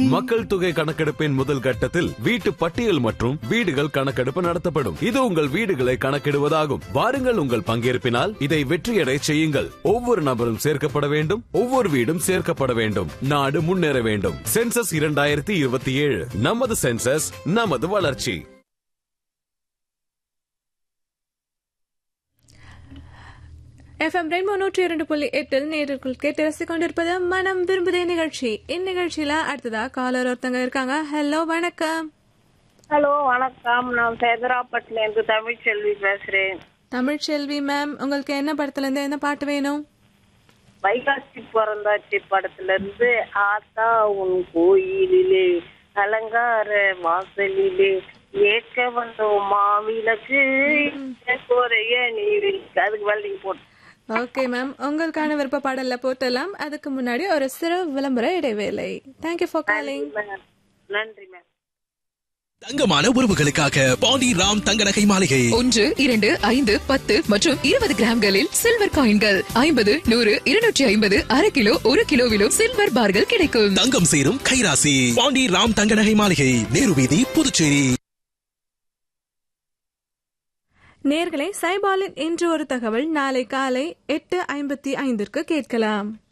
மக்கள் தொகை கணக்கெடுப்பின் முதல் கட்டத்தில் வீட்டு பட்டியல் மற்றும் வீடுகள் கணக்கெடுப்பு நடத்தப்படும் இது உங்கள் வீடுகளை கணக்கிடுவதாகும் வாருங்கள் உங்கள் பங்கேற்பினால் இதை வெற்றியடை செய்யுங்கள் ஒவ்வொரு நபரும் சேர்க்கப்பட வேண்டும் ஒவ்வொரு வீடும் சேர்க்கப்பட வேண்டும் நாடு முன்னேற வேண்டும் சென்சஸ் இரண்டாயிரத்தி இருபத்தி ஏழு நமது சென்சஸ் நமது வளர்ச்சி எஃப்எம் ரெயின்போ நூற்றி இரண்டு புள்ளி எட்டில் நேரிற்குள் கேட்டு ரசித்துக் கொண்டிருப்பது மனம் விரும்புதே நிகழ்ச்சி இந்நிகழ்ச்சியில அடுத்ததா காலர் ஒருத்தங்க இருக்காங்க ஹலோ வணக்கம் ஹலோ வணக்கம் நான் சேதராப்பட்டில இருந்து தமிழ்ச்செல்வி பேசுறேன் தமிழ்ச்செல்வி மேம் உங்களுக்கு என்ன படத்துல இருந்து என்ன பாட்டு வேணும் வைகாசி பிறந்தாச்சி படத்துல இருந்து ஆத்தா உன் கோயிலிலே அலங்கார வாசலிலே ஏற்க வந்தோம் மாவிளக்கு குறைய நீரில் அதுக்கு மேல நீங்க போட்டு ஓகே மேம் உங்களுக்கான விருப்ப பாடல்ல போட்டலாம் அதுக்கு முன்னாடி ஒரு சிறு விளம்பர இடைவேளை தேங்க்யூ ஃபார் காலிங் நன்றி மேம் தங்கமான உறவுகளுக்காக பாண்டி ராம் தங்க நகை மாளிகை ஒன்று இரண்டு ஐந்து பத்து மற்றும் இருபது கிராம்களில் சில்வர் காயின்கள் ஐம்பது நூறு இருநூற்றி ஐம்பது அரை கிலோ ஒரு கிலோவிலும் சில்வர் பார்கள் கிடைக்கும் தங்கம் சேரும் கைராசி பாண்டி ராம் தங்க நகை மாளிகை நேரு வீதி புதுச்சேரி நேர்களை சைபாலின் இன்று ஒரு தகவல் நாளை காலை எட்டு ஐம்பத்தி ஐந்திற்கு கேட்கலாம்